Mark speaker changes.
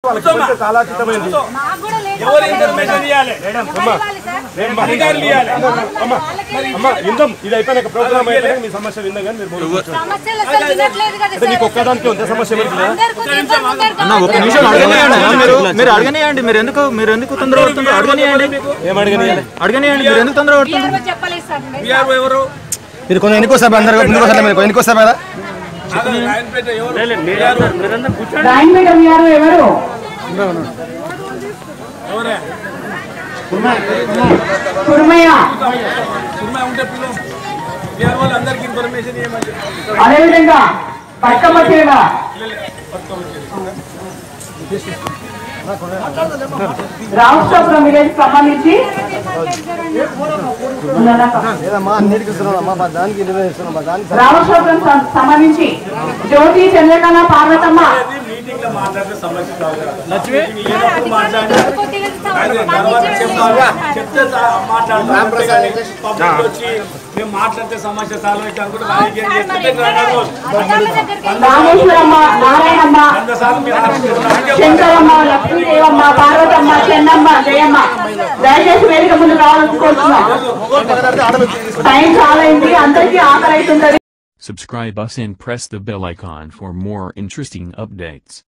Speaker 1: వాళ్ళకి కొంచెం కాలాతీతమైంది
Speaker 2: మాకు కూడా లేదు.
Speaker 3: ఎవరు ఇన్ఫర్మేషన్ ఇవ్వాలి
Speaker 2: ఎవరు ఇవ్వాలి సార్?
Speaker 3: అధికారులు ఇవ్వాలి
Speaker 2: వాళ్ళకే
Speaker 1: అమ్మా ఇందాం ఇది అయిపోయినాక ప్రోగ్రామ్ అయిపోయినాక మీ సమస్య విందాం కానీ మీరు బోలు కూర్చోండి.
Speaker 2: సమస్యలు అసలు వినట్లేదు కదా
Speaker 1: అంటే
Speaker 2: సార్.
Speaker 1: మీకు ఒక్కదానికి ఉందా సమస్య ఎవరికి లేదా?
Speaker 2: అందరికీ ఇబ్బంది ఉన్నారు
Speaker 4: అన్న ఒక్క
Speaker 2: కాబట్టి
Speaker 4: నిమిషం అడగనియండి అన్న, మీరు మీరు అడగనియండి మీరు ఎందుకు మీరు ఎందుకు తొందర పడుతున్నారు అడగనియండి
Speaker 1: ఏం అడగనియాలి
Speaker 4: అడగనియండి మీరు ఎందుకు తొందర పడుతున్నారు
Speaker 2: ఎవరో చెప్పలేదు సార్ మీరు.
Speaker 3: బీఆర్ఓ ఎవరు
Speaker 5: మీరు కొంచెం ఎన్నికోసారి అందరు ముందుకోసారి మీరు ఎన్నికోసారి కదా
Speaker 3: అదే రాయనపేట ఎవరు
Speaker 6: రాయనపేట గారు ఎవరు
Speaker 3: ఎవరే
Speaker 6: కుర్మయ్య
Speaker 3: సున్నా ఉంటే పిల్లలు బీఆర్ఓ అందరికి ఇన్ఫర్మేషన్ ఇవ్వమని
Speaker 6: అదేవిధంగా పక్కమ్మ సేవ రామకృష్ణాపురం విలేజ్ సంబంధించి
Speaker 5: లేదమ్మా అన్నిటికి ఇస్తున్నాం మా దానికి నిర్వహిస్తున్నాం మా దానికి
Speaker 6: రామకృష్ణాపురం సం- సంబంధించి జ్యోతి చంద్రకళ పార్వతమ్మ
Speaker 3: మీటింగ్ లో మాట్లాడితే సమస్య కాదు కదా.
Speaker 2: అధికారులు లేకపోతే లేదు సార్.
Speaker 3: అదే
Speaker 2: మాకు
Speaker 3: తర్వాత
Speaker 2: ఇచ్చేది
Speaker 3: చెప్తారు.
Speaker 2: లేదు.
Speaker 3: చెప్తే సా- మాట్లాడతాం. అంతేగాని పబ్లిక్ వచ్చి మేము మాట్లాడితే సమస్య సాల్వ్ అయితే అనుకుంటే రాజకీయం
Speaker 2: సార్, మరి
Speaker 3: చేస్తుంటే
Speaker 2: ఎక్కడ
Speaker 3: రాదు.
Speaker 2: అధికారుల దగ్గరికి వెళ్ళి
Speaker 6: రామేశ్వరమ్మ నారాయణమ్మ
Speaker 3: వంద సార్లు మీరు అనుకుంటున్నారు.
Speaker 6: శంకరమ్మ లక్ష్మీదేవమ్మ పార్వతమ్మ చెన్నమ్మ జయమ్మ దయచేసి వేదిక ముందు రావాలని కోరుతున్నాం టైం చాలా అయింది అందరికీ ఆకలి అవుతుంటది
Speaker 7: Subscribe us and press the bell icon for more interesting updates.